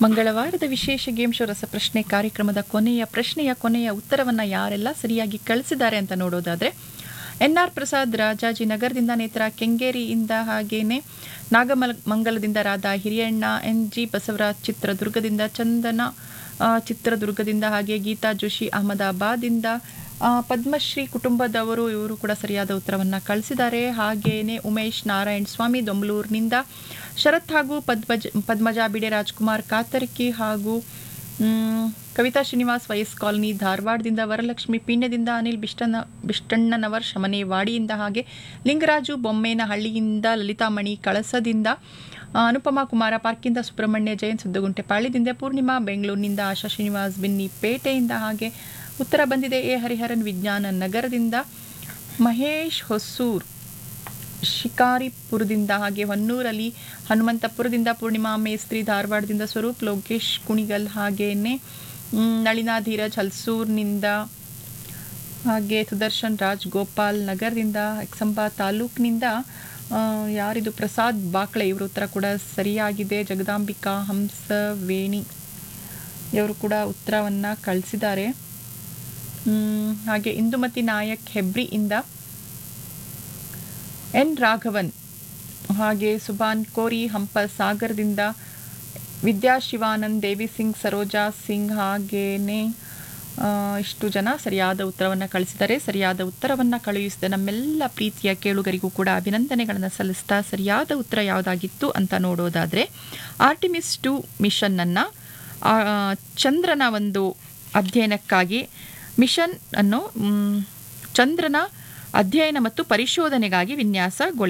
ಮಂಗಳವಾರದ ವಿಶೇಷ game show ರಸಪ್ರಶ್ನೆ ಕಾರ್ಯಕ್ರಮದ ಕೊನೆಯ ಪ್ರಶ್ನೆಯ ಕೊನೆಯ ಉತ್ತರವನ್ನು ಯಾರೆಲ್ಲ ಸರಿಯಾಗಿ ಕಳಿಸಿದ್ದಾರೆ ಅಂತ ನೋಡೋದಾದರೆ ಎನ್ ಆರ್ ಪ್ರಸಾದ್ ರಾಜಾಜಿನಗರದಿಂದ ನೇತ್ರ ಕೆಂಗೇರಿಯಿಂದ ಹಾಗೇನೆ ನಾಗಮಲ ಮಂಗಲದಿಂದ ರಾಧಾ ಹಿರಿಯಣ್ಣ ಎನ್ ಜಿ ಬಸವರಾಜ್ ಚಿತ್ರದುರ್ಗದಿಂದ ಚಂದನ ಆ, ಚಿತ್ರದುರ್ಗದಿಂದ ಹಾಗೆ ಗೀತಾ ಜೋಶಿ ಅಹಮದಾಬಾದಿಂದ ಆ, ಪದ್ಮಶ್ರೀ ಕುಟುಂಬದವರು ಇವರು ಕೂಡ ಸರಿಯಾದ ಉತ್ತರವನ್ನು ಕಳಿಸಿದ್ದಾರೆ ಹಾಗೇನೆ ಉಮೇಶ್ ನಾರಾಯಣ್ ಸ್ವಾಮಿ ದೊಂಬಲೂರಿನಿಂದ ಶರತ್ ಹಾಗೂ ಪದ್ಮಜ ಪದ್ಮಜಾ ಬಿಡೆ ರಾಜ್ಕುಮಾರ್ ಕಾತರ್ಕಿ ಹಾಗೂ ಮ್, ಕವಿತಾ ಶ್ರೀನಿವಾಸ್ ವಯಸ್ ಕಾಲನಿ ಧಾರವಾಡದಿಂದ ವರಲಕ್ಷ್ಮಿ ಪೀಣ್ಯದಿಂದ ಅನಿಲ್ ಬಿಷ್ಟನ ಬಿಷ್ಟಣ್ಣನವರ್ ಶಮನೆ ವಾಡಿಯಿಂದ ಹಾಗೆ ಲಿಂಗರಾಜು ಬೊಮ್ಮೇನಹಳ್ಳಿಯಿಂದ ಲಲಿತಾಮಣಿ ಕಳಸದಿಂದ ಆ, ಅನುಪಮಾ ಕುಮಾರ ಪಾರ್ಕಿಂದ ಸುಬ್ರಹ್ಮಣ್ಯ ಜಯಂತ್ ಸುದ್ದಗುಂಟೆ ಪಾಳ್ಯದಿಂದ ಪೂರ್ಣಿಮಾ ಬೆಂಗಳೂರಿನಿಂದ ಆಶಾ ಶ್ರೀನಿವಾಸ್ ಬಿನ್ನಿ ಪೇಟೆಯಿಂದ ಹಾಗೆ ಉತ್ತರ ಬಂದಿದೆ ಎ ಹರಿಹರನ್ ವಿಜ್ಞಾನ ನಗರದಿಂದ ಮಹೇಶ್ ಹೊಸೂರ್ ಶಿಕಾರಿಪುರದಿಂದ ಹಾಗೆ ಹೊನ್ನೂರಲ್ಲಿ ಹನುಮಂತಪುರದಿಂದ ಪೂರ್ಣಿಮಾ ಮೇಸ್ತ್ರಿ ಧಾರವಾಡದಿಂದ ಸ್ವರೂಪ್ ಲೋಕೇಶ್ ಕುಣಿಗಲ್ ಹಾಗೇನೆ ಮ್, ನಳಿನಾ ಧೀರಜ್ ಹಲ್ಸೂರ್ನಿಂದ ಹಾಗೆ ಸುದರ್ಶನ್ ರಾಜ್ ಗೋಪಾಲ್ ನಗರದಿಂದ ಎಕ್ಸಂಬ ತಾಲೂಕಿನಿಂದ ಆ, ಯಾರಿದು ಪ್ರಸಾದ್ ಬಾಕ್ಳೆ ಇವರು ಉತ್ತರ ಕೂಡ ಸರಿಯಾಗಿದೆ ಜಗದಾಂಬಿಕಾ ಹಂಸ ವೇಣಿ ಇವರು ಕೂಡ ಉತ್ತರವನ್ನು ಕಳಿಸಿದ್ದಾರೆ ಮ್, ಹಾಗೆ ಇಂದುಮತಿ ನಾಯಕ್ ಹೆಬ್ರಿಯಿಂದ ಎನ್ ರಾಘವನ್ ಹಾಗೆ ಸುಭಾನ್ ಕೋರಿ ಹಂಪ ಸಾಗರದಿಂದ ವಿದ್ಯಾ ಶಿವಾನಂದ್ ದೇವಿ ಸಿಂಗ್ ಸರೋಜಾ ಸಿಂಗ್ ಹಾಗೇನೆ ಆ, ಇಷ್ಟು ಜನ ಸರಿಯಾದ ಉತ್ತರವನ್ನು ಕಳಿಸಿದ್ದಾರೆ ಸರಿಯಾದ ಉತ್ತರವನ್ನು ಕಳುಹಿಸಿದ ನಮ್ಮೆಲ್ಲ ಪ್ರೀತಿಯ ಕೇಳುಗರಿಗೂ ಕೂಡ ಅಭಿನಂದನೆಗಳನ್ನು ಸಲ್ಲಿಸ್ತಾ ಸರಿಯಾದ ಉತ್ತರ ಯಾವುದಾಗಿತ್ತು ಅಂತ ನೋಡೋದಾದರೆ ಆರ್ಟಿಮಿಸ್ ಟು ಮಿಷನ್ನನ್ನು ಚಂದ್ರನ ಒಂದು ಅಧ್ಯಯನಕ್ಕಾಗಿ ಮಿಷನ್ ಅನ್ನು ಮ್, ಚಂದ್ರನ ಅಧ್ಯಯನ ಮತ್ತು ಪರಿಶೋಧನೆಗಾಗಿ ವಿನ್ಯಾಸಗೊಳಿಸಲಾಗಿದೆ